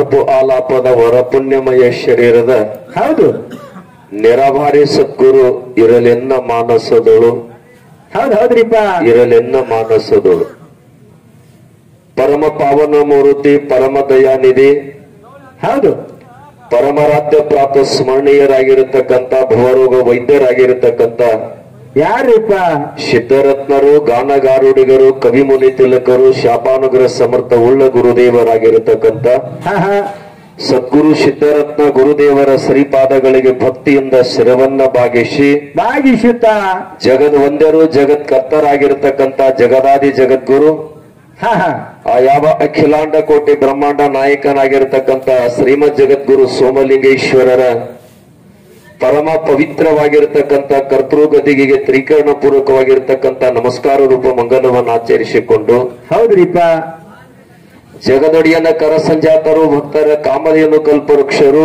ಹೊಳಪು ಆಲಾಪದ ವರಪುಣ್ಯಮಯ ಶರೀರದ ಹೌದು ನಿರಾಭಾರಿ ಸದ್ಗುರು ಇರಲೆನ್ನ ಮಾನಸದಳು ಹೌದ್ ಹೌದ್ರಿಪ್ಪ ಇರಲೆನ್ನ ಮಾನಸದಳು ಪರಮ ಪಾವನ ಮೂರ್ತಿ ಪರಮ ದಯಾನಿಧಿ ಹೌದು ಪರಮರಾಧ್ಯ ಪ್ರಾಪ್ತ ಸ್ಮರಣೀಯರಾಗಿರತಕ್ಕಂತ ಭವರೋಗ ವೈದ್ಯರಾಗಿರತಕ್ಕಂತ ಯಾರ್ರಿಪ್ಪ ಸಿದ್ಧರತ್ನರು ಗಾನಗಾರುಡಿಗರು ಕವಿಮುನಿ ತಿಲಕರು ಶಾಪಾನುಗ್ರ ಸಮರ್ಥ ಉಳ್ಳ ಗುರುದೇವರಾಗಿರತಕ್ಕಂತ ಹಾ ಹಾ ಸದ್ಗುರು ಸಿದ್ಧರತ್ನ ಗುರುದೇವರ ಶ್ರೀಪಾದಗಳಿಗೆ ಭಕ್ತಿಯಿಂದ ಶಿರವನ್ನ ಭಾಗಿಸಿ ಭಾಗಿಸುತ್ತ ಜಗದ್ ಒಂದರು ಜಗತ್ ಕರ್ತರಾಗಿರತಕ್ಕಂತ ಜಗದಾದಿ ಜಗದ್ಗುರು ಹಾ ಹಾ ಆ ಯಾವ ಅಖಿಲಾಂಡ ಕೋಟಿ ಬ್ರಹ್ಮಾಂಡ ನಾಯಕನಾಗಿರತಕ್ಕಂತ ಶ್ರೀಮದ್ ಜಗದ್ಗುರು ಸೋಮಲಿಂಗೇಶ್ವರರ ಪರಮ ಪವಿತ್ರವಾಗಿರತಕ್ಕಂತ ಕರ್ತೃಗದಿಗೆ ತ್ರಿಕರಣ ಪೂರ್ವಕವಾಗಿರತಕ್ಕಂತ ನಮಸ್ಕಾರ ರೂಪ ಮಂಗಲವನ್ನು ಆಚರಿಸಿಕೊಂಡು ಹೌದ್ರಿಪ್ಪ ಜಗದೊಡಿಯನ ಕರಸಂಜಾತರು ಭಕ್ತರ ಕಾಮಧೇನು ಕಲ್ಪವೃಕ್ಷರು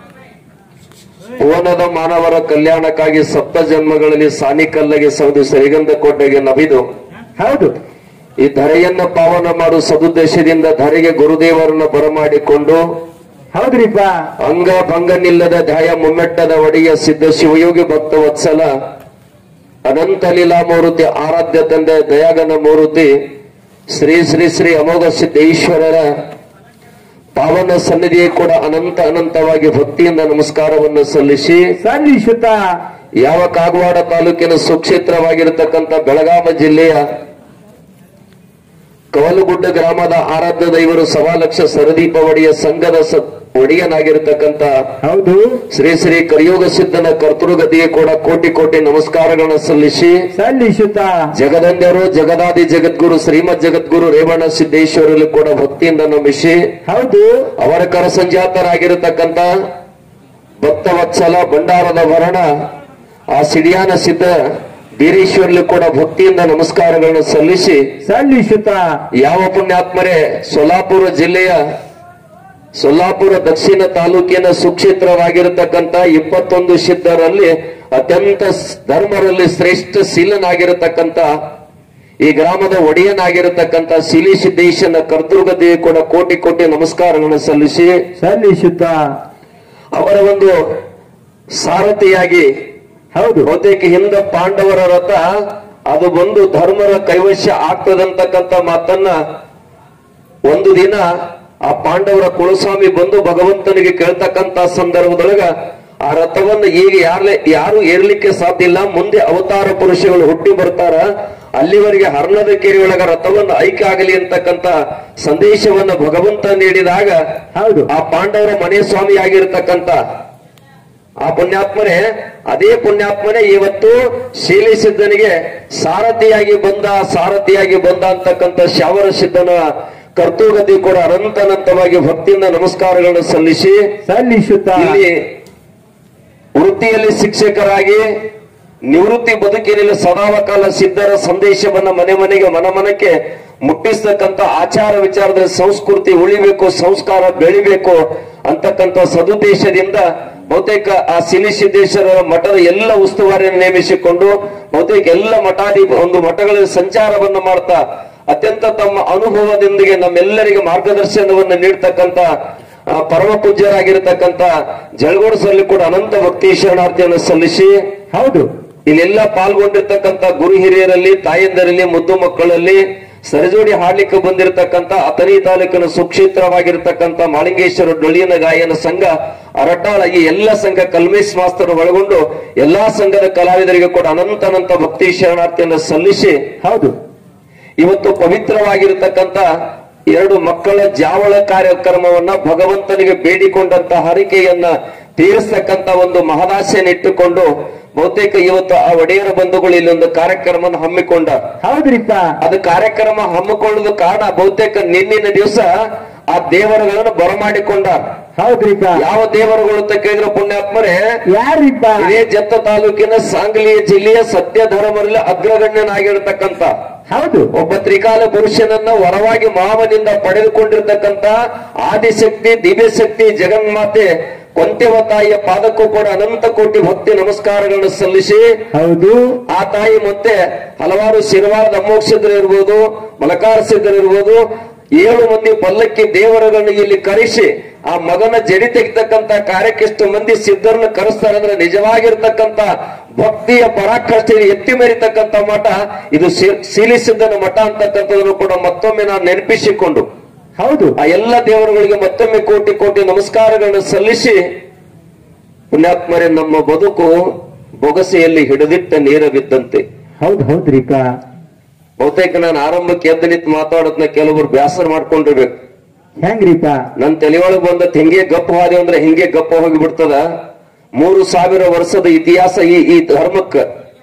ಭುವನದ ಮಾನವರ ಕಲ್ಯಾಣಕ್ಕಾಗಿ ಸಪ್ತ ಜನ್ಮಗಳಲ್ಲಿ ಸಾನಿಕಲ್ಲಿಗೆ ಸೌದು ಶ್ರೀಗಂಧ ಕೋಟೆಗೆ ನಬಿದು ಹೌದು ಈ ಧರೆಯನ್ನ ಪಾವನ ಮಾಡು ಸದುದ್ದೇಶದಿಂದ ಧರೆಗೆ ಗುರುದೇವರನ್ನ ಬರಮಾಡಿಕೊಂಡು ಹೌದ್ರಿಪ್ಪ ಅಂಗ ಭಂಗನಿಲ್ಲದ ಧ್ಯಾಯ ಮುಮ್ಮೆಟ್ಟದ ಒಡೆಯ ಸಿದ್ಧ ಶಿವಯೋಗಿ ಭಕ್ತ ವತ್ಸಲ ಅನಂತ ಲೀಲಾ ಮೂರ್ತಿ ಆರಾಧ್ಯ ತಂದೆ ದಯಾಗನ ಮೂರ್ತಿ ಶ್ರೀ ಶ್ರೀ ಶ್ರೀ ಅಮೋಘ ಸಿದ್ದೇಶ್ವರರ ಪಾವನ ಸನ್ನಿಧಿಯೇ ಕೂಡ ಅನಂತ ಅನಂತವಾಗಿ ಭಕ್ತಿಯಿಂದ ನಮಸ್ಕಾರವನ್ನು ಸಲ್ಲಿಸಿ ಸಲ್ಲಿಸುತ್ತ ಯಾವ ಕಾಗವಾಡ ತಾಲೂಕಿನ ಸುಕ್ಷೇತ್ರವಾಗಿರತಕ್ಕಂಥ ಬೆಳಗಾವಿ ಜಿಲ್ಲೆಯ ಕವಲುಗುಡ್ಡ ಗ್ರಾಮದ ಆರಾಧ್ಯ ದೈವರು ಸವಾ ಲಕ್ಷ ಸರದೀಪ ಒಡೆಯ ಸಂಘದ ಸ- ಒಡೆಯನಾಗಿರತಕ್ಕಂಥ ಹೌದು ಶ್ರೀ ಶ್ರೀ ಕರಿಯೋಗ ಸಿದ್ಧನ ಕರ್ತೃಗತಿಗೆ ಕೂಡ ಕೋಟಿ ಕೋಟಿ ನಮಸ್ಕಾರಗಳನ್ನು ಸಲ್ಲಿಸಿ ಸಲ್ಲಿಸುತ್ತ ಜಗದಂದ್ಯರು ಜಗದಾದಿ ಜಗದ್ಗುರು ಶ್ರೀಮದ್ ಜಗದ್ಗುರು ರೇವಣ ಸಿದ್ದೇಶ್ವರಲ್ಲಿ ಕೂಡ ಭಕ್ತಿಯಿಂದ ನಂಬಿಸಿ ಹೌದು ಅವರ ಕರಸಂಜಾತರಾಗಿರತಕ್ಕಂತ ಭಕ್ತವತ್ಸಲ ಭಂಡಾರದ ವರ್ಣ ಆ ಸಿಡಿಯಾನ ಸಿದ್ಧ ಬೀರೇಶ್ವರ್ಲಿ ಕೂಡ ಭಕ್ತಿಯಿಂದ ನಮಸ್ಕಾರಗಳನ್ನು ಸಲ್ಲಿಸಿ ಸಲ್ಲಿಸುತ್ತ ಯಾವ ಪುಣ್ಯಾತ್ಮರೇ ಸೊಲ್ಲಾಪುರ ಜಿಲ್ಲೆಯ ಸೊಲ್ಲಾಪುರ ದಕ್ಷಿಣ ತಾಲೂಕಿನ ಸುಕ್ಷೇತ್ರವಾಗಿರತಕ್ಕಂತ ಇಪ್ಪತ್ತೊಂದು ಸಿದ್ಧರಲ್ಲಿ ಅತ್ಯಂತ ಸ್- ಧರ್ಮರಲ್ಲಿ ಶ್ರೇಷ್ಠ ಶೀಲನಾಗಿರತಕ್ಕಂತ ಈ ಗ್ರಾಮದ ಒಡೆಯನಾಗಿರತಕ್ಕಂತ ಶಿಲಿ ಸಿದ್ದೇಶನ ಕರ್ತೃಗತಿಗೆ ಕೂಡ ಕೋಟಿ ಕೋಟಿ ನಮಸ್ಕಾರಗಳನ್ನು ಸಲ್ಲಿಸಿ ಸಲ್ಲಿಸುತ್ತ ಅವರ ಒಂದು ಸಾರಥಿಯಾಗಿ ಹೌದು ಬಹುತೇಕ ಹಿಂದ ಪಾಂಡವರ ರಥ ಅದು ಬಂದು ಧರ್ಮದ ಕೈವಶ್ಯ ಆಗ್ತದಂತಕ್ಕಂತ ಮಾತನ್ನ ಒಂದು ದಿನ ಆ ಪಾಂಡವರ ಕುಲಸ್ವಾಮಿ ಬಂದು ಭಗವಂತನಿಗೆ ಕೇಳ್ತಕ್ಕಂತ ಸಂದರ್ಭದೊಳಗ ಆ ರಥವನ್ನು ಈಗ ಯಾರ್ಲೆ ಯಾರು ಏರ್ಲಿಕ್ಕೆ ಸಾಧ್ಯ ಇಲ್ಲ ಮುಂದೆ ಅವತಾರ ಪುರುಷಗಳು ಹುಟ್ಟಿ ಬರ್ತಾರ ಅಲ್ಲಿವರೆಗೆ ಹರ್ಣದ ಕೆರೆಯೊಳಗ ರಥವನ್ನು ಐಕ್ಯ ಆಗಲಿ ಅಂತಕ್ಕಂತ ಸಂದೇಶವನ್ನು ಭಗವಂತ ನೀಡಿದಾಗ ಹೌದು ಆ ಪಾಂಡವರ ಮನೆ ಸ್ವಾಮಿ ಆಗಿರ್ತಕ್ಕಂತ ಆ ಪುಣ್ಯಾತ್ಮನೇ ಅದೇ ಪುಣ್ಯಾತ್ಮನೇ ಇವತ್ತು ಶೀಲಿ ಸಿದ್ಧನಿಗೆ ಸಾರಥಿಯಾಗಿ ಬಂದ ಸಾರಥಿಯಾಗಿ ಬಂದ ಅಂತಕ್ಕಂಥ ಶಾವರ ಸಿದ್ಧನ ಕರ್ತೃಗತಿ ಕೂಡ ಅನಂತನಂತವಾಗಿ ಭಕ್ತಿಯಿಂದ ನಮಸ್ಕಾರಗಳನ್ನು ಸಲ್ಲಿಸಿ ಸಲ್ಲಿಸುತ್ತ ಇಲ್ಲಿ ವೃತ್ತಿಯಲ್ಲಿ ಶಿಕ್ಷಕರಾಗಿ ನಿವೃತ್ತಿ ಬದುಕಿನಲ್ಲಿ ಸದಾವಕಾಲ ಸಿದ್ಧರ ಸಂದೇಶವನ್ನ ಮನೆ ಮನೆಗೆ ಮನ ಮನಕ್ಕೆ ಮುಟ್ಟಿಸ್ತಕ್ಕಂಥ ಆಚಾರ ವಿಚಾರದಲ್ಲಿ ಸಂಸ್ಕೃತಿ ಉಳಿಬೇಕು ಸಂಸ್ಕಾರ ಬೆಳಿಬೇಕು ಅಂತಕ್ಕಂಥ ಸದುದ್ದೇಶದಿಂದ ಬಹುತೇಕ ಆ ಸಿಲಿ ಸಿದ್ದೇಶ್ವರ ಮಠದ ಎಲ್ಲ ಉಸ್ತುವಾರಿಯನ್ನು ನೇಮಿಸಿಕೊಂಡು ಬಹುತೇಕ ಎಲ್ಲ ಮಠಾಧಿ ಒಂದು ಮಠಗಳ ಸಂಚಾರವನ್ನು ಮಾಡ್ತಾ ಅತ್ಯಂತ ತಮ್ಮ ಅನುಭವದೊಂದಿಗೆ ನಮ್ಮೆಲ್ಲರಿಗೆ ಮಾರ್ಗದರ್ಶನವನ್ನು ನೀಡ್ತಕ್ಕಂಥ ಆ, ಪರಮ ಪೂಜ್ಯರಾಗಿರ್ತಕ್ಕಂಥ ಜಳಗೋಡ್ಸಲ್ಲಿ ಕೂಡ ಅನಂತ ಭಕ್ತಿ ಶರಣಾರ್ಥಿಯನ್ನು ಸಲ್ಲಿಸಿ ಹೌದು ಇಲ್ಲೆಲ್ಲ ಪಾಲ್ಗೊಂಡಿರ್ತಕ್ಕಂಥ ಗುರು ಹಿರಿಯರಲ್ಲಿ ತಾಯಂದರಲ್ಲಿ ಮುದ್ದು ಮಕ್ಕಳಲ್ಲಿ ಸರಜೋಡಿ ಹಾಡ್ಲಿಕ್ಕೆ ಬಂದಿರತಕ್ಕಂತ ಅತನಿ ತಾಲೂಕಿನ ಸುಕ್ಷೇತ್ರವಾಗಿರ್ತಕ್ಕಂಥ ಮಾಳಿಂಗೇಶ್ವರ ಡೊಳ್ಳಿನ ಗಾಯನ ಸಂಘ ಅರಟಾಳ ಈ ಎಲ್ಲ ಸಂಘ ಕಲ್ಮೇಶ್ ಮಾಸ್ತರು ಒಳಗೊಂಡು ಎಲ್ಲಾ ಸಂಘದ ಕಲಾವಿದರಿಗೆ ಕೂಡ ಅನಂತ ಅನಂತ ಭಕ್ತಿ ಶರಣಾರ್ಥಿಯನ್ನು ಸಲ್ಲಿಸಿ ಹೌದು ಇವತ್ತು ಪವಿತ್ರವಾಗಿರತಕ್ಕಂತ ಎರಡು ಮಕ್ಕಳ ಜಾವಳ ಕಾರ್ಯಕ್ರಮವನ್ನ ಭಗವಂತನಿಗೆ ಬೇಡಿಕೊಂಡಂತ ಹರಿಕೆಯನ್ನ ತೀರಿಸ್ತಕ್ಕಂತ ಒಂದು ಮಹದಾಸೆಯನ್ನು ಇಟ್ಟುಕೊಂಡು ಬಹುತೇಕ ಇವತ್ತು ಆ ಒಡೆಯರ ಬಂಧುಗಳು ಇಲ್ಲಿ ಒಂದು ಕಾರ್ಯಕ್ರಮವನ್ನು ಹಮ್ಮಿಕೊಂಡ ಹೌದ್ರಿಪ್ಪ ಅದು ಕಾರ್ಯಕ್ರಮ ಹಮ್ಮಿಕೊಳ್ಳೋದು ಕಾರಣ ಬಹುತೇಕ ನಿನ್ನಿನ ದಿವಸ ಆ ದೇವರುಗಳನ್ನು ಬರಮಾಡಿಕೊಂಡ ಹೌದ್ರಿಪ್ಪ ಯಾವ ದೇವರುಗಳು ಅಂತ ಕೇಳಿದ್ರೆ ಪುಣ್ಯಾತ್ಮರೇ ಯಾರಿಪ್ಪ ಇದೇ ಜತ್ತ ತಾಲೂಕಿನ ಸಾಂಗ್ಲಿ ಜಿಲ್ಲೆಯ ಸತ್ಯ ಧರ್ಮದಲ್ಲಿ ಅಗ್ರಗಣ್ಯನಾಗಿರ್ತಕ್ಕಂಥ ಹೌದು ಒಬ್ಬ ತ್ರಿಕಾಲ ಪುರುಷನನ್ನ ವರವಾಗಿ ಮಾವನಿಂದ ಪಡೆದುಕೊಂಡಿರ್ತಕ್ಕಂತ ಆದಿಶಕ್ತಿ ದಿವ್ಯಶಕ್ತಿ ಜಗನ್ಮಾತೆ ಕೊಂತೆವ ತಾಯಿಯ ಪಾದಕ್ಕೂ ಕೂಡ ಅನಂತ ಕೋಟಿ ಭಕ್ತಿ ನಮಸ್ಕಾರಗಳನ್ನು ಸಲ್ಲಿಸಿ ಹೌದು ಆ ತಾಯಿ ಮತ್ತೆ ಹಲವಾರು ಶಿರವಾರದ ಅಮೋಘ ಸಿದ್ಧರು ಇರ್ಬೋದು ಮಲಕಾರ ಸಿದ್ಧರು ಇರ್ಬೋದು ಏಳು ಮಂದಿ ಪಲ್ಲಕ್ಕಿ ದೇವರುಗಳನ್ನು ಇಲ್ಲಿ ಕರೆಸಿ ಆ ಮಗನ ಜಡಿ ತೆಗಿತಕ್ಕಂತ ಕಾರ್ಯಕ್ಕೆ ಎಷ್ಟು ಮಂದಿ ಸಿದ್ಧರನ್ನ ಕರೆಸ್ತಾರೆ ಅಂದ್ರೆ ನಿಜವಾಗಿರ್ತಕ್ಕಂತ ಭಕ್ತಿಯ ಪರಾಕಾಷ್ಠೆ ಎತ್ತಿ ಮೆರಿತಕ್ಕಂತ ಮಠ ಇದು ಶೀ- ಶೀಲಿ ಸಿದ್ಧನ ಮಠ ಅಂತಕ್ಕಂಥದನ್ನು ಕೂಡ ಮತ್ತೊಮ್ಮೆ ನಾನು ನೆನಪಿಸಿಕೊಂಡು ಹೌದು ಆ ಎಲ್ಲ ದೇವರುಗಳಿಗೆ ಮತ್ತೊಮ್ಮೆ ಕೋಟಿ ಕೋಟಿ ನಮಸ್ಕಾರಗಳನ್ನು ಸಲ್ಲಿಸಿ ಪುಣ್ಯಾತ್ಮರೇ ನಮ್ಮ ಬದುಕು ಬೊಗಸೆಯಲ್ಲಿ ಹಿಡಿದಿಟ್ಟ ನೀರ ಬಿದ್ದಂತೆ ಹೌದು ಹೌದ್ರಿಪ್ಪ ಬಹುತೇಕ ನಾನು ಆರಂಭಕ್ಕೆ ಎದ್ದು ನಿಂತು ಮಾತಾಡೋದ್ನ ಕೆಲವರು ಬ್ಯಾಸರ ಮಾಡ್ಕೊಂಡಿರ್ಬೇಕು ಹೆಂಗ್ರಿಪ್ಪ ನನ್ ತಲೆಯೊಳಗೆ ಬಂದತ್ ಹಿಂಗೆ ಗಪ್ಪ ಹಾದಿ ಅಂದ್ರೆ ಹಿಂಗೆ ಗಪ್ಪ ಹೋಗಿ ಬಿಡ್ತದ ಮೂರು ಸಾವಿರ ವರ್ಷದ ಇತಿಹಾಸ ಈ ಈ ಧರ್ಮಕ್ಕ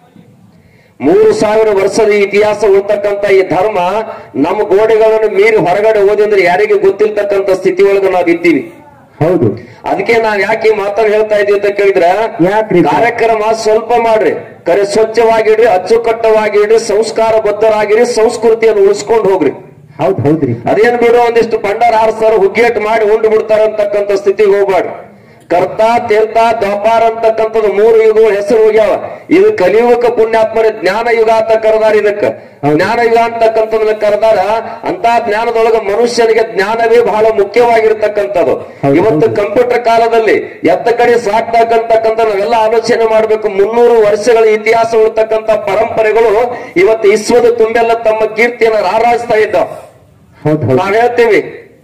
ಮೂರು ಸಾವಿರ ವರ್ಷದ ಇತಿಹಾಸ ಉಳ್ತಕ್ಕಂತ ಈ ಧರ್ಮ ನಮ್ಮ ಗೋಡೆಗಳನ್ನು ಮೀರಿ ಹೊರಗಡೆ ಹೋದಿ ಅಂದ್ರೆ ಯಾರಿಗೆ ಗೊತ್ತಿಲ್ತಕ್ಕಂತ ಸ್ಥಿತಿ ಒಳಗೆ ನಾವು ಇದ್ದೀವಿ ಹೌದು ಅದಕ್ಕೆ ನಾವ್ ಯಾಕೆ ಈ ಮಾತನ್ನ ಹೇಳ್ತಾ ಇದೀವಿ ಅಂತ ಕೇಳಿದ್ರ ಯಾಕ್ರಿ? ಕಾರ್ಯಕ್ರಮ ಸ್ವಲ್ಪ ಮಾಡ್ರಿ ಕರೆ ಸ್ವಚ್ಛವಾಗಿಡ್ರಿ ಅಚ್ಚುಕಟ್ಟವಾಗಿಡ್ರಿ ಸಂಸ್ಕಾರ ಬದ್ಧರಾಗಿರಿ ಸಂಸ್ಕೃತಿಯನ್ನು ಉಳಿಸ್ಕೊಂಡು ಹೋಗ್ರಿ ಹೌದು ಹೌದ್ರಿ ಅದೇನ್ ಬಿಡು ಒಂದಿಷ್ಟು ಪಂಡಾರ ಆರಿಸ್ತಾರ ಹುಗ್ಗೇಟ್ ಮಾಡಿ ಉಂಡು ಬಿಡ್ತಾರ ಅಂತಕ್ಕಂಥ ಸ್ಥಿತಿಗೆ ಹೋಗ್ಬಾರ್ದು ಕರ್ತ ತೀರ್ಥ ದ್ವಾಪಾರ ಅಂತಕ್ಕಂಥದ್ದು ಮೂರು ಯುಗಗಳು ಹೆಸರು ಹೋಗ್ಯಾವ ಇದು ಕಲಿಯುಗಕ್ಕೆ ಪುಣ್ಯಾತ್ಮರ ಜ್ಞಾನ ಯುಗ ಅಂತ ಕರೆದಾರ ಇದಕ್ಕ ಹೌದು. ಜ್ಞಾನ ಯುಗ ಅಂತಕ್ಕಂಥದನ್ನ ಕರೆದಾರ ಅಂತ ಜ್ಞಾನದೊಳಗ ಮನುಷ್ಯನಿಗೆ ಜ್ಞಾನವೇ ಬಹಳ ಮುಖ್ಯವಾಗಿರ್ತಕ್ಕಂಥದ್ದು ಹೌದು, ಇವತ್ತು ಹೌದು. ಕಂಪ್ಯೂಟರ್ ಕಾಲದಲ್ಲಿ ಎತ್ತ ಕಡೆ ಸಾಕ್ತಕ್ಕಂತಕ್ಕಂಥ ನಾವೆಲ್ಲ ಆಲೋಚನೆ ಮಾಡಬೇಕು ಮುನ್ನೂರು ವರ್ಷಗಳ ಇತಿಹಾಸ ಉಳ್ತಕ್ಕಂಥ ಪರಂಪರೆಗಳು ಇವತ್ತು ವಿಶ್ವದ ತುಂಬೆಲ್ಲ ತಮ್ಮ ಕೀರ್ತಿಯನ್ನು ರಾರಾಜಿಸ್ತಾ ಇದ್ದಾವ ಹೌದು ಹೌದು ನಾವ್ ಹೇಳ್ತೀವಿ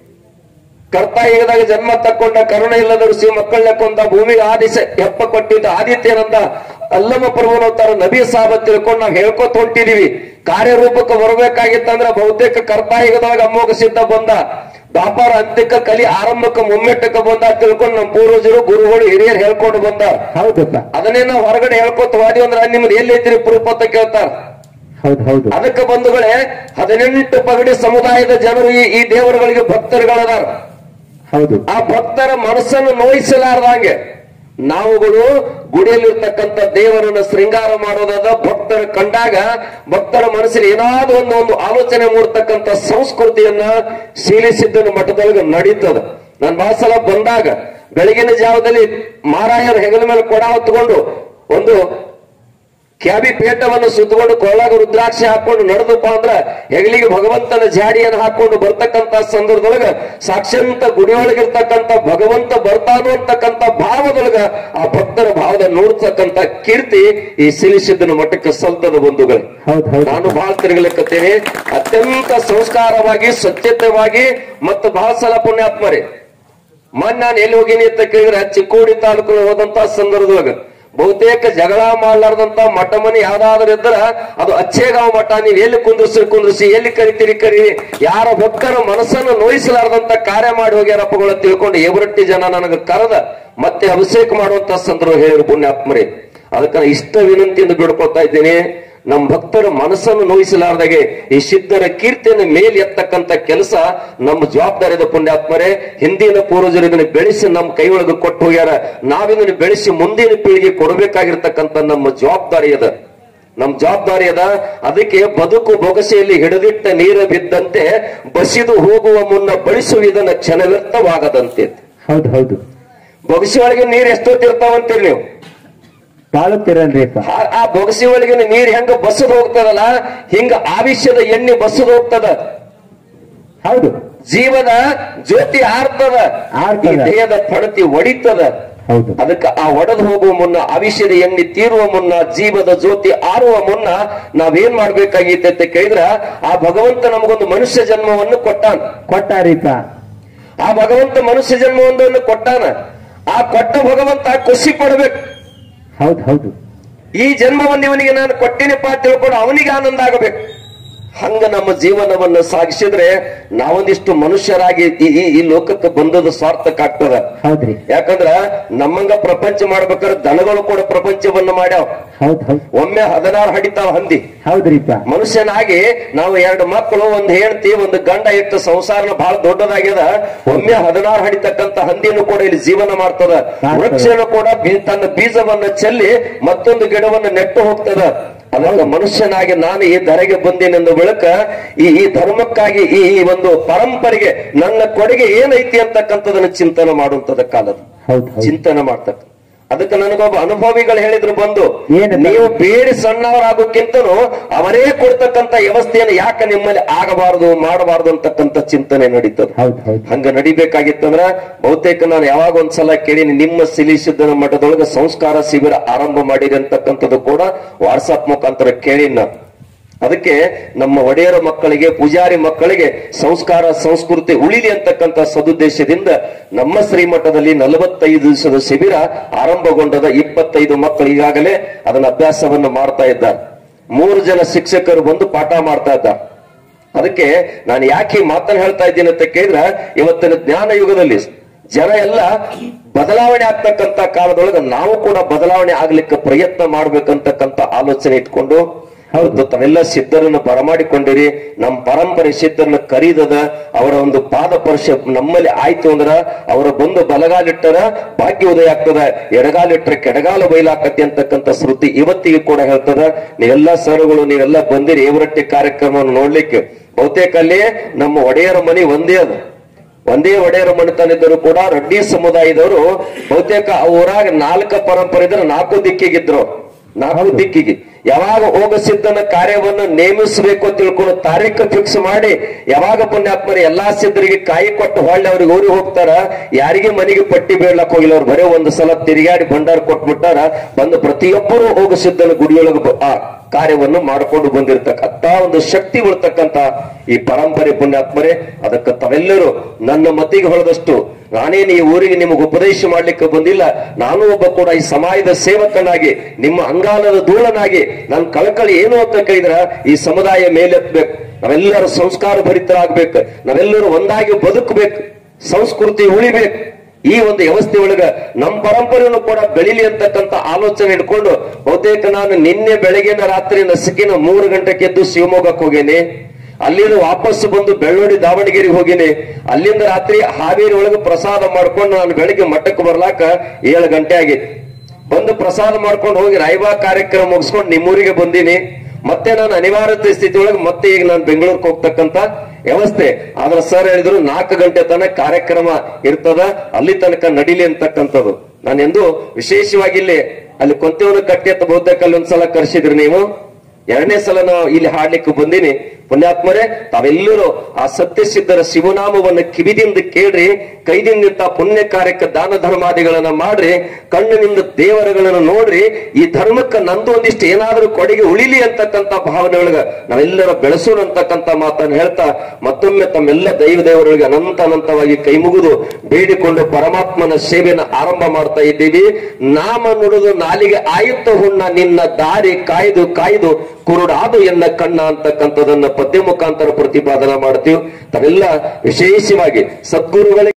ಕರ್ತ ಯುಗದಾಗ ಜನ್ಮ ತಕ್ಕೊಂಡ ಕರುಣೆ ಇಲ್ಲದ ಋಷಿ ಮಕ್ಕಳನ್ನ ಕೊಂದ ಭೂಮಿಗೆ ಆದಿಶ ಹೆಪ್ಪ ಕೊಟ್ಟಿದ್ದ ಆದಿತ್ಯನಂದ ಅಲ್ಲಮ ಪರ್ವನವತಾರ ನಬಿ ಸಾಬ ತಿಳ್ಕೊಂಡು ನಾವ್ ಹೇಳ್ಕೊತ ಹೊಂಟಿದೀವಿ ಕಾರ್ಯರೂಪಕ್ಕೆ ಬರಬೇಕಾಗಿತ್ತಂದ್ರ ಬಹುತೇಕ ಕರ್ತಾಯುಗದೊಳಗ ಅಮೋಘ ಸಿದ್ಧ ಬಂದ ವ್ಯಾಪಾರ ಅಂತ್ಯಕ್ಕ ಕಲಿ ಆರಂಭಕ್ಕೆ ಮುಮ್ಮೆಟ್ಟಕ್ಕೆ ಬಂದ ಅಂತ ತಿಳ್ಕೊಂಡು ನಮ್ಮ ಪೂರ್ವಜರು ಗುರುಗಳು ಹಿರಿಯರು ಹೇಳ್ಕೊಂಡು ಬಂದ ಹೌದಪ್ಪ ಅದನ್ನೇ ನಾವು ಹೊರಗಡೆ ಹೇಳ್ಕೊತ ಹೋದಿ ಅಂದ್ರೆ ನಿಮ್ದು ಎಲ್ಲಿ ಐತ್ರಿ ಪ್ರೂಫ್ ಅಂತ ಕೇಳ್ತಾರ ಹೌದು ಹೌದು ಅದಕ್ಕೆ ಬಂಧುಗಳೇ ಹದಿನೆಂಟು ಪಗಡಿ ಸಮುದಾಯದ ಜನರು ಈ ಈ ದೇವರುಗಳಿಗೆ ಭಕ್ತರುಗಳದಾರ ಹೌದು ಆ ಭಕ್ತರ ಮನಸ್ಸನ್ನು ನೋಯಿಸಲಾರ್ದಂಗೆ ನಾವುಗಳು ಗುಡಿಯಲ್ಲಿರ್ತಕ್ಕಂಥ ದೇವರನ್ನ ಶೃಂಗಾರ ಮಾಡೋದಾದ ಭಕ್ತರ ಕಂಡಾಗ ಭಕ್ತರ ಮನಸ್ಸಿನ ಏನಾದ್ರೂ ಒಂದು ಒಂದು ಆಲೋಚನೆ ಮೂಡ್ತಕ್ಕಂಥ ಸಂಸ್ಕೃತಿಯನ್ನ ಶೀಲಿಸಿದ್ದನ ಮಠದೊಳಗೆ ನಡೀತದ ನಾನು ಬಹಳ ಸಲ ಬಂದಾಗ ಬೆಳಗಿನ ಜಾವದಲ್ಲಿ ಮಾರಾಯರ ಹೆಗಲ ಮೇಲೆ ಕೊಡ ಹೊತ್ಕೊಂಡು ಒಂದು ಕ್ಯಾಬಿ ಪೇಟವನ್ನು ಸುತ್ತಕೊಂಡು ಕೊಳ್ಳಾಗ ರುದ್ರಾಕ್ಷಿ ಹಾಕೊಂಡು ನಡೆದಪ್ಪ ಅಂದ್ರ ಹೆಗಲಿಗೆ ಭಗವಂತನ ಜಾಡಿಯನ್ನು ಹಾಕೊಂಡು ಬರ್ತಕ್ಕಂತ ಸಂದರ್ಭದೊಳಗ ಸಾಕ್ಷಾಂತ ಗುಡಿಯೊಳಗಿರ್ತಕ್ಕಂತ ಭಗವಂತ ಬರ್ತಾನು ಅಂತಕ್ಕಂತ ಭಾವದೊಳಗ ಆ ಭಕ್ತರ ಭಾವದ ನೋಡ್ತಕ್ಕಂತ ಕೀರ್ತಿ ಈ ಸಿಲಿಸಿದ್ದನ ಮಠಕ್ಕೆ ಸಲ್ತದ ಬಂಧುಗಳು ಹೌದು ಹೌದು ನಾನು ಬಹಳ ತಿರುಗಲಿಕ್ಕತ್ತೇನೆ ಅತ್ಯಂತ ಸಂಸ್ಕಾರವಾಗಿ ಸ್ವಚ್ಛತೆವಾಗಿ ಮತ್ತು ಬಹಳ ಸಲ ಪುಣ್ಯಾತ್ಮರೇ ಮೊನ್ನೆ ನಾನು ಎಲ್ಲಿ ಹೋಗಿನಿ ಅಂತ ಕೇಳಿದ್ರೆ ಚಿಕ್ಕೋಡಿ ತಾಲೂಕು ಹೋದಂತ ಸಂದರ್ಭದೊಳಗ ಬಹುತೇಕ ಜಗಳ ಮಾಡ್ಲಾರ್ದಂತ ಮಠ ಮನೆ ಯಾವ್ದಾದ್ರು ಇದ್ರ ಅದು ಅಚ್ಚೇಗಾಂವ್ ಮಠ ನೀವು ಎಲ್ಲಿ ಕುಂದ್ರಿಸಿ ಕುಂದ್ರಿಸಿ ಎಲ್ಲಿ ಕರಿತೀರಿ ಕರಿ ಯಾರ ಭಕ್ತರ ಮನಸ್ಸನ್ನು ನೋಯಿಸಲಾರ್ದಂತ ಕಾರ್ಯ ಮಾಡಿ ಹೋಗ್ಯಾರಪ್ಪಗಳ ತಿಳ್ಕೊಂಡು ಎವರಟ್ಟಿ ಜನ ನನಗೆ ಕರೆದ ಮತ್ತೆ ಅಭಿಷೇಕ ಮಾಡುವಂತ ಸಂದರ್ಭ ಹೇಳಿದ್ರು ಪುಣ್ಯಾತ್ಮರೇ ಅದಕ್ಕೆ ನಾನು ಇಷ್ಟ ವಿನಂತಿಯಿಂದ ಬಿಡ್ಕೊಳ್ತಾ ಇದ್ದೀನಿ ನಮ್ಮ ಭಕ್ತರ ಮನಸ್ಸನ್ನು ನೋಯಿಸಲಾರ್ದಾಗೆ ಈ ಸಿದ್ಧರ ಕೀರ್ತಿಯನ್ನು ಮೇಲೆ ಎತ್ತಕ್ಕಂತ ಕೆಲಸ ನಮ್ಮ ಜವಾಬ್ದಾರಿದ ಪುಣ್ಯಾತ್ಮರೇ ಹಿಂದಿನ ಪೂರ್ವಜರು ಇದನ್ನು ಬೆಳೆಸಿ ನಮ್ಮ ಕೈ ಒಳಗೆ ಕೊಟ್ಟು ಹೋಗ್ಯಾರ ನಾವಿದನ್ನು ಬೆಳೆಸಿ ಮುಂದಿನ ಪೀಳಿಗೆ ಕೊಡಬೇಕಾಗಿರ್ತಕ್ಕಂಥ ನಮ್ಮ ಜವಾಬ್ದಾರಿ ಅದ ನಮ್ಮ ಜವಾಬ್ದಾರಿ ಅದ ಅದಕ್ಕೆ ಬದುಕು ಬೊಗಸೆಯಲ್ಲಿ ಹಿಡಿದಿಟ್ಟ ನೀರು ಬಿದ್ದಂತೆ ಬಸಿದು ಹೋಗುವ ಮುನ್ನ ಬಳಸುವುದನ್ನ ಕ್ಷಣವ್ಯರ್ಥವಾಗದಂತೆ ಹೌದು ಹೌದು ಬೊಗಸೆ ಒಳಗೆ ನೀರು ಎಷ್ಟೊತ್ತಿರ್ತಾವಂತೀರಿ ನೀವು ಬಾಳುತ್ತೀರಲ್ರಿಪ್ಪ ಆ- ಆ ಬೊಗಸಿ ಒಳಗಿನ ನೀರ್ ಹೆಂಗ ಬಸದ್ ಹೋಗ್ತದಲ್ಲ ಹಿಂಗ ಆವಿಷ್ಯದ ಎಣ್ಣೆ ಬಸದ್ ಹೋಗ್ತದ ಹೌದು ಜೀವನ ಜ್ಯೋತಿ ಆರ್ತದ ಆರ್ತದ. ಈ ದೇಹದ ಪಣತಿ ಒಡಿತದ ಹೌದು ಅದಕ್ಕೆ ಆ ಒಡೆದು ಹೋಗುವ ಮುನ್ನ ಆವಿಷ್ಯದ ಎಣ್ಣೆ ತೀರುವ ಮುನ್ನ ಜೀವದ ಜ್ಯೋತಿ ಆರುವ ಮುನ್ನ ನಾವೇನ್ ಮಾಡ್ಬೇಕಾಗಿತ್ತೆ ಅಂತ ಕೇಳಿದ್ರ ಆ ಭಗವಂತ ನಮಗೊಂದು ಮನುಷ್ಯ ಜನ್ಮವನ್ನು ಕೊಟ್ಟಾನ ಕೊಟ್ಟಾರಿಪ್ಪ ಆ ಭಗವಂತ ಮನುಷ್ಯ ಜನ್ಮವೊಂದನ್ನು ಕೊಟ್ಟಾನ ಆ ಕೊಟ್ಟ ಭಗವಂತ ಖುಷಿ ಪಡ್ಬೇಕು ಹೌದು ಹೌದು ಈ ಜನ್ಮವನ್ನು ಇವನಿಗೆ ನಾನು ಕೊಟ್ಟಿನಪ್ಪ ಅಂತ ತಿಳ್ಕೊಂಡು ಅವನಿಗೆ ಆನಂದ ಆಗಬೇಕು ಹಂಗ ನಮ್ಮ ಜೀವನವನ್ನು ಸಾಗಿಸಿದ್ರೆ ನಾವೊಂದಿಷ್ಟು ಮನುಷ್ಯರಾಗಿ ಈ ಈ- ಈ ಲೋಕಕ್ಕೆ ಬಂದದ ಸ್ವಾರ್ಥಕ್ಕಾಗ್ತದ ಹೌದ್ರಿ ಯಾಕಂದ್ರ ನಮ್ಮಂಗ ಪ್ರಪಂಚ ಮಾಡ್ಬೇಕಾದ್ರೆ ದನಗಳು ಕೂಡ ಪ್ರಪಂಚವನ್ನ ಮಾಡ್ಯಾವ ಹೌದು ಹೌದು ಒಮ್ಮೆ ಹದಿನಾರು ಹಡಿತಾವ ಹಂದಿ ಹೌದ್ರಿಪ್ಪ ಮನುಷ್ಯನಾಗಿ ನಾವು ಎರಡು ಮಕ್ಕಳು ಒಂದು ಹೆಂಡತಿ ಒಂದು ಗಂಡ ಇಟ್ಟು ಸಂಸಾರನ ಬಹಳ ದೊಡ್ಡದಾಗ್ಯದ ಒಮ್ಮೆ ಹದಿನಾರು ಹಡಿತಕ್ಕಂತ ಹಂದಿಯನ್ನು ಕೂಡ ಇಲ್ಲಿ ಜೀವನ ಮಾಡ್ತದ ಮಾಡ್ತದ. ವೃಕ್ಷನು ಕೂಡ ಬೀ- ತನ್ನ ಬೀಜವನ್ನ ಚೆಲ್ಲಿ ಮತ್ತೊಂದು ಗಿಡವನ್ನು ನೆಟ್ಟು ಹೋಗ್ತದ ಅದಕ್ಕೆ ಮನುಷ್ಯನಾಗಿ ನಾನು ಈ ಧರೆಗೆ ಬಂದೇನೆಂದು ಬೆಳಕ ಈ ಈ ಧರ್ಮಕ್ಕಾಗಿ ಈ ಈ ಒಂದು ಪರಂಪರೆಗೆ ನನ್ನ ಕೊಡುಗೆ ಏನೈತಿ ಅಂತಕ್ಕಂಥದನ್ನ ಚಿಂತನೆ ಮಾಡುವಂತದ ಕಾಲದ ಹೌದು ಹೌದು ಚಿಂತನೆ ಮಾಡ್ತಕ್ಕ ಅದಕ್ಕೆ ನನಗೊಬ್ಬ ಅನುಭವಿಗಳು ಹೇಳಿದ್ರು ಬಂದು ಏನಂತ? ನೀವು ಬೇಡಿ ಸಣ್ಣವರಾಗೋಕ್ಕಿಂತನೂ ಅವರೇ ಕೊಡ್ತಕ್ಕಂತ ವ್ಯವಸ್ಥೆಯನ್ನು ಯಾಕೆ ನಿಮ್ಮಲ್ಲಿ ಆಗಬಾರದು ಮಾಡಬಾರದು ಅಂತಕ್ಕಂತ ಚಿಂತನೆ ನಡೀತದೆ ಹೌದು ಹೌದು ಹಂಗ ನಡಿಬೇಕಾಗಿತ್ತಂದ್ರ ಬಹುತೇಕ ನಾನು ಯಾವಾಗ ಒಂದ್ಸಲ ಕೇಳೀನಿ ನಿಮ್ಮ ಸಿಲಿಸಿದ್ದನ ಮಠದೊಳಗೆ ಸಂಸ್ಕಾರ ಶಿಬಿರ ಆರಂಭ ಮಾಡಿರಿ ಅಂತಕ್ಕಂಥದ್ದು ಕೂಡ ವಾಟ್ಸಪ್ ಮುಖಾಂತರ ಕೇಳಿನ ನಾನು ಅದಕ್ಕೆ ನಮ್ಮ ಒಡೆಯರ ಮಕ್ಕಳಿಗೆ ಪೂಜಾರಿ ಮಕ್ಕಳಿಗೆ ಸಂಸ್ಕಾರ ಸಂಸ್ಕೃತಿ ಉಳಿಲಿ ಅಂತಕ್ಕಂಥ ಸದುದ್ದೇಶದಿಂದ ನಮ್ಮ ಶ್ರೀಮಠದಲ್ಲಿ ನಲವತ್ತೈದು ದಿವಸದ ಶಿಬಿರ ಆರಂಭಗೊಂಡದ ಇಪ್ಪತ್ತೈದು ಮಕ್ಕಳು ಈಗಾಗಲೇ ಅದನ್ನ ಅಭ್ಯಾಸವನ್ನು ಮಾಡ್ತಾ ಇದ್ದಾರೆ ಮೂರು ಜನ ಶಿಕ್ಷಕರು ಬಂದು ಪಾಠ ಮಾಡ್ತಾ ಇದ್ದಾರೆ ಅದಕ್ಕೆ ನಾನು ಯಾಕೆ ಈ ಮಾತನ್ನು ಹೇಳ್ತಾ ಇದ್ದೀನಿ ಅಂತ ಕೇಳಿದ್ರೆ ಇವತ್ತಿನ ಜ್ಞಾನ ಯುಗದಲ್ಲಿ ಜನ ಎಲ್ಲ ಬದಲಾವಣೆ ಆಗ್ತಕ್ಕಂತ ಕಾಲದೊಳಗೆ ನಾವು ಕೂಡ ಬದಲಾವಣೆ ಆಗ್ಲಿಕ್ಕೆ ಪ್ರಯತ್ನ ಮಾಡ್ಬೇಕಂತಕ್ಕಂತ ಆಲೋಚನೆ ಇಟ್ಕೊಂಡು ಹೌದು ತಾವೆಲ್ಲ ಸಿದ್ಧರನ್ನು ಬರಮಾಡಿಕೊಂಡಿರಿ ನಮ್ಮ ಪರಂಪರೆ ಸಿದ್ಧರನ್ನ ಕರೀದದ ಅವರ ಒಂದು ಪಾದ ಸ್ಪರ್ಶ ನಮ್ಮಲ್ಲಿ ಆಯ್ತು ಅಂದ್ರ ಅವರ ಬಂದು ಬಲಗಾಲಿಟ್ಟರ ಭಾಗ್ಯ ಉದಯ ಆಗ್ತದ ಎಡಗಾಲಿಟ್ರೆ ಕೆಡಗಾಲ ಬಯಲಾಕತಿ ಅಂತಕ್ಕಂಥ ಶ್ರುತಿ ಇವತ್ತಿಗೆ ಕೂಡ ಹೇಳ್ತದ ನೀವೆಲ್ಲ ಸರ್ಗಳು ನೀವೆಲ್ಲ ಬಂದಿರಿ ಏವರಟ್ಟಿ ಕಾರ್ಯಕ್ರಮವನ್ನು ನೋಡ್ಲಿಕ್ಕೆ ಬಹುತೇಕ ಅಲ್ಲಿ ನಮ್ಮ ಒಡೆಯರ ಮನೆ ಒಂದೇ ಅದು ಒಂದೇ ಒಡೆಯರ ಮನೆತನಿದ್ದರು ಕೂಡ ರೆಡ್ಡಿ ಸಮುದಾಯದವರು ಬಹುತೇಕ ಆ ಊರಾಗ ನಾಲ್ಕ ಪರಂಪರೆ ಇದ್ರೆ ನಾಲ್ಕು ದಿಕ್ಕಿಗಿದ್ರು ನಾಲ್ಕು ದಿಕ್ಕಿಗೆ ಯಾವಾಗ ಹೋಗ ಸಿದ್ಧನ ಕಾರ್ಯವನ್ನು ನೇಮಿಸಬೇಕು ಅಂತ ತಿಳ್ಕೊಂಡು ತಾರೀಖು ಫಿಕ್ಸ್ ಮಾಡಿ ಯಾವಾಗ ಪುಣ್ಯಾತ್ಮರು ಎಲ್ಲಾ ಸಿದ್ಧರಿಗೆ ಕಾಯಿ ಕೊಟ್ಟು ಹೊಳ್ಳಿ ಅವ್ರಿಗೆ ಊರಿಗೆ ಹೋಗ್ತಾರ ಯಾರಿಗೆ ಮನೆಗೆ ಪಟ್ಟಿ ಬೀಳಕ್ ಹೋಗಿಲ್ಲ ಅವ್ರು ಬರೀ ಒಂದು ಸಲ ತಿರುಗಾಡಿ ಭಂಡಾರ ಕೊಟ್ಬಿಟ್ಟಾರ ಬಂದು ಪ್ರತಿಯೊಬ್ಬರು ಹೋಗ ಸಿದ್ಧನ ಗುಡಿಯೊಳಗೆ ಬ- ಆ ಕಾರ್ಯವನ್ನು ಮಾಡಿಕೊಂಡು ಬಂದಿರತಕ್ಕಂತ ಒಂದು ಶಕ್ತಿ ಉಳ್ತಕ್ಕಂತ ಈ ಪರಂಪರೆ ಪುಣ್ಯಾತ್ಮರೇ ಅದಕ್ಕೆ ತಾವೆಲ್ಲರೂ ನನ್ನ ಮತಿಗೆ ಹೊಳೆದಷ್ಟು ನಾನೇನು ಈ ಊರಿಗೆ ನಿಮಗೆ ಉಪದೇಶ ಮಾಡ್ಲಿಕ್ಕೆ ಬಂದಿಲ್ಲ ನಾನು ಒಬ್ಬ ಕೂಡ ಈ ಸಮಾಜದ ಸೇವಕನಾಗಿ ನಿಮ್ಮ ಅಂಗಾಲದ ಧೂಳನಾಗಿ ನನ್ನ ಕಳಕಳಿ ಏನು ಅಂತ ಕೇಳಿದ್ರ ಈ ಸಮುದಾಯ ಮೇಲೆತ್ತಬೇಕು ನಾವೆಲ್ಲರೂ ಸಂಸ್ಕಾರ ಭರಿತರಾಗ್ಬೇಕು ನಾವೆಲ್ಲರೂ ಒಂದಾಗಿ ಬದುಕಬೇಕು ಸಂಸ್ಕೃತಿ ಉಳಿಬೇಕು ಈ ಒಂದು ವ್ಯವಸ್ಥೆ ಒಳಗ ನಮ್ಮ ಪರಂಪರೆಯನ್ನು ಕೂಡ ಬೆಳಿಲಿ ಅಂತಕ್ಕಂತ ಆಲೋಚನೆ ಇಟ್ಕೊಂಡು ಬಹುತೇಕ ನಾನು ನಿನ್ನೆ ಬೆಳಗಿನ ರಾತ್ರಿ ನಸಿಕಿನ ಮೂರು ಗಂಟೆಗೆ ಎದ್ದು ಶಿವಮೊಗ್ಗಕ್ಕೆ ಹೋಗೇನಿ ಅಲ್ಲಿಂದ ವಾಪಸ್ ಬಂದು ಬೆಳ್ಳೋಡಿ ದಾವಣಗೆರೆಗೆ ಹೋಗಿನಿ ಅಲ್ಲಿಂದ ರಾತ್ರಿ ಹಾವೇರಿ ಒಳಗೆ ಪ್ರಸಾದ ಮಾಡ್ಕೊಂಡು ನಾನು ಬೆಳಿಗ್ಗೆ ಮಠಕ್ಕೆ ಬರ್ಲಾಕ ಏಳು ಗಂಟೆ ಆಗಿತ್ತು ಬಂದು ಪ್ರಸಾದ ಮಾಡ್ಕೊಂಡು ಹೋಗಿ ರಾಯಬಾಗ್ ಕಾರ್ಯಕ್ರಮ ಮುಗಿಸ್ಕೊಂಡು ನಿಮ್ಮೂರಿಗೆ ಬಂದೀನಿ ಮತ್ತೆ ನಾನು ಅನಿವಾರ್ಯತೆ ಸ್ಥಿತಿ ಒಳಗೆ ಮತ್ತೆ ಈಗ ನಾನು ಬೆಂಗಳೂರಿಗೆ ಹೋಗ್ತಕ್ಕಂತ ವ್ಯವಸ್ಥೆ ಆದ್ರೆ ಸರ್ ಹೇಳಿದ್ರು ನಾಲ್ಕು ಗಂಟೆ ತನಕ ಕಾರ್ಯಕ್ರಮ ಇರ್ತದ ಅಲ್ಲಿ ತನಕ ನಡಿಲಿ ಅಂತಕ್ಕಂಥದ್ದು ನಾನು ಎಂದು ವಿಶೇಷವಾಗಿ ಇಲ್ಲಿ ಅಲ್ಲಿ ಕೊಂತೆವನ ಕಟ್ಟಿ ಅಂತ ಬಹುತೇಕ ಅಲ್ಲಿ ಒಂದ್ಸಲ ಕರೆಸಿದ್ರಿ ನೀವು ಎರಡನೇ ಸಲ ನಾವು ಇಲ್ಲಿ ಹಾಡ್ಲಿಕ್ಕೆ ಬಂದೀನಿ ಪುಣ್ಯಾತ್ಮರೇ ತಾವೆಲ್ಲರೂ ಆ ಸತ್ಯಸಿದ್ಧರ ಶಿವನಾಮವನ್ನು ಕಿವಿದಿಂದ ಕೇಳ್ರಿ ಕೈದಿಂದಿಟ್ಟ ಪುಣ್ಯ ಕಾರ್ಯಕ್ಕೆ ದಾನ ಧರ್ಮಾದಿಗಳನ್ನ ಮಾಡ್ರಿ ಕಣ್ಣಿನಿಂದ ದೇವರುಗಳನ್ನ ನೋಡ್ರಿ ಈ ಧರ್ಮಕ್ಕೆ ನಂದು ಒಂದಿಷ್ಟು ಏನಾದ್ರೂ ಕೊಡುಗೆ ಉಳಿಲಿ ಅಂತಕ್ಕಂತ ಭಾವನೆ ಒಳಗ ನಾವೆಲ್ಲರ ಬೆಳೆಸೋಣ ಅಂತಕ್ಕಂತ ಮಾತನ್ನು ಹೇಳ್ತಾ ಮತ್ತೊಮ್ಮೆ ತಮ್ಮೆಲ್ಲ ದೈವ ದೇವರುಗಳಿಗೆ ಅನಂತ ಅನಂತವಾಗಿ ಕೈ ಮುಗಿದು ಬೇಡಿಕೊಂಡು ಪರಮಾತ್ಮನ ಸೇವೆಯನ್ನು ಆರಂಭ ಮಾಡ್ತಾ ಇದ್ದೀವಿ ನಾಮ ನುಡಿದು ನಾಲಿಗೆ ಆಯುತ್ತ ಹುಣ್ಣ ನಿನ್ನ ದಾರಿ ಕಾಯ್ದು ಕಾಯ್ದು ಕುರುಡಾದು ಎನ್ನ ಕಣ್ಣ ಅಂತಕ್ಕಂಥದನ್ನ ಪದ್ಯ ಮುಖಾಂತರ ಪ್ರತಿಪಾದನೆ ಮಾಡ್ತೀವಿ ತಾವೆಲ್ಲ ವಿಶೇಷವಾಗಿ ಸದ್ಗುರುಗಳಿಗೆ